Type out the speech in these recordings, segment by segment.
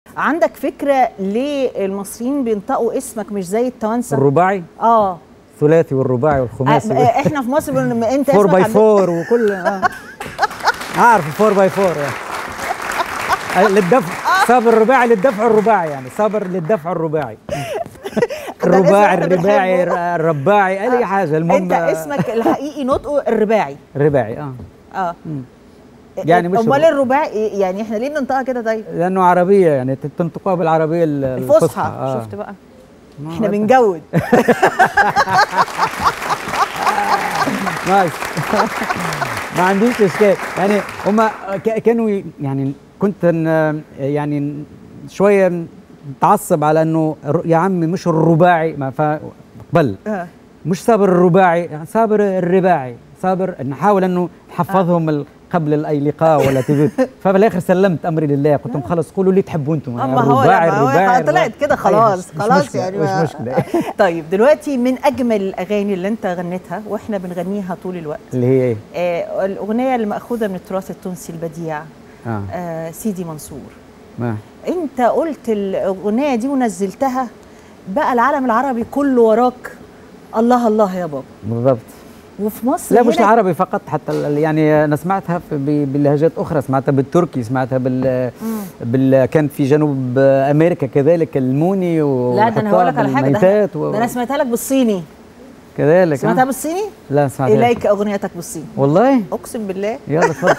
عندك فكره ليه المصريين بينطقوا اسمك مش زي التوانسه الرباعي اه الثلاثي والرباعي والخماسي آه، احنا في مصر بن... انت 4 باي عند- 4 وكل اه عارف 4 باي 4 يعني للدفع صابر الرباعي للدفع الرباعي يعني صابر للدفع الرباعي الرباعي إحنا الرباعي بنحبه. الرباعي اي حاجه المهم انت اسمك الحقيقي نطقه الرباعي الرباعي اه اه يعني مش امال الر- الرباعي يعني احنا ليه بننطقها كده طيب لانه عربيه يعني تنطقوها بالعربيه ال- الفصحى آه. شفت بقى ما احنا هو- بنجود نايس ما عنديش اشكال يعني هم كانوا ي- يعني كنت ن- يعني شويه متعصب على انه الر- يا عمي مش الرباعي ما فقبل آه. مش صابر الرباعي يعني صابر الرباعي صابر نحاول انه نحفظهم ال- قبل اي لقاء ولا تبي ففي الاخر سلمت امري لله قلت لهم خلص قولوا اللي تحبوا انتم اما هو الرباعي لما هو الرباعي طلعت كده خلاص مش خلاص مشكلة يعني مش ما- مشكله طيب دلوقتي من اجمل الاغاني اللي انت غنيتها واحنا بنغنيها طول الوقت اللي هي ايه؟ آه الاغنيه اللي ماخوذه من التراث التونسي البديع اه آه سيدي منصور ما انت قلت الاغنيه دي ونزلتها بقى العالم العربي كله وراك الله الله يا بابا بالضبط وفي مصر لا مش هنا العربي فقط حتى ال- يعني انا سمعتها في ب- بلهجات اخرى سمعتها بالتركي سمعتها بال, بال كان في جنوب امريكا كذلك الموني لا ده انا هقول لك على حاجه ده, الميتات ده انا سمعتها لك بالصيني كذلك سمعتها آه. بالصيني لا سمعتها اليك اغنيتك بالصيني والله اقسم بالله يلا اتفضل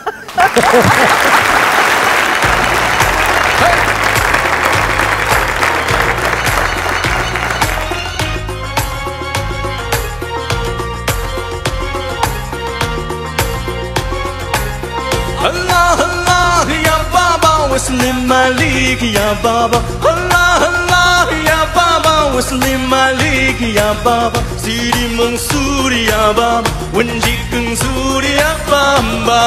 الله الله يا بابا واسلم عليك يا بابا الله الله يا بابا واسلم عليك يا بابا سيدي منصور يا بابا ونجيك نزور يا بابا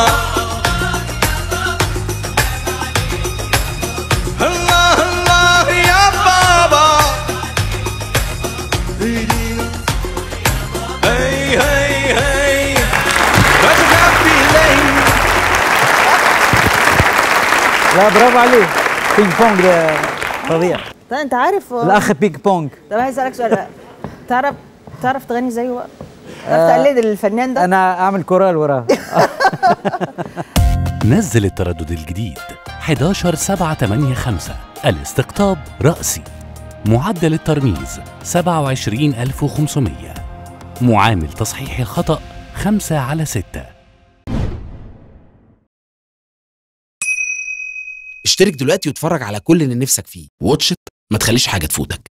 الله الله يا بابا هي هي هي That's a happy lane لا برافو عليك بينج بونج ده فظيع طيب انت عارف الاخ بينج بونج طب عايز اسالك سؤال بقى. تعرف تعرف تغني زيه بقى تعرف تقلد الفنان ده انا اعمل كورال وراه نزل التردد الجديد 11785 الاستقطاب رأسي معدل الترميز 27500 معامل تصحيح الخطأ 5 على 6 اشترك دلوقتي واتفرج على كل اللي نفسك فيه واتش إت، ما تخليش حاجة تفوتك